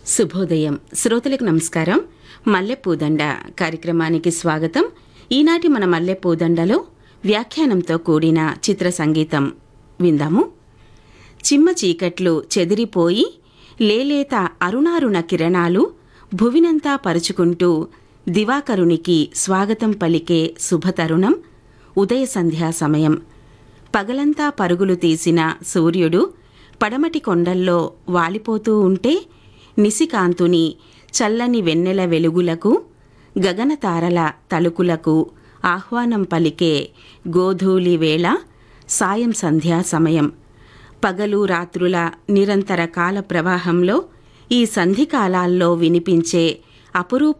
శుభోదయం శ్రోతలకు నమస్కారం మల్లెపూదండ కార్యక్రమానికి స్వాగతం ఈనాటి మన మల్లెపూదండలో వ్యాఖ్యానంతో కూడిన చిత్ర సంగీతం విందాము చిమ్మ చీకట్లు చెదిరిపోయి లేలేత అరుణారుణ కిరణాలు భువినంతా పరుచుకుంటూ దివాకరునికి స్వాగతం పలికే శుభతరుణం ఉదయ సంధ్యా సమయం పగలంతా పరుగులు తీసిన సూర్యుడు పడమటి కొండల్లో వాలిపోతూ ఉంటే నిశికాంతుని చల్లని వెన్నెల వెలుగులకు గగనతారల తలుకులకు ఆహ్వానం పలికే గోధూళి వేళ సాయం సంధ్యా సమయం పగలు రాత్రుల నిరంతర కాల ప్రవాహంలో ఈ సంధికాలాల్లో వినిపించే అపురూప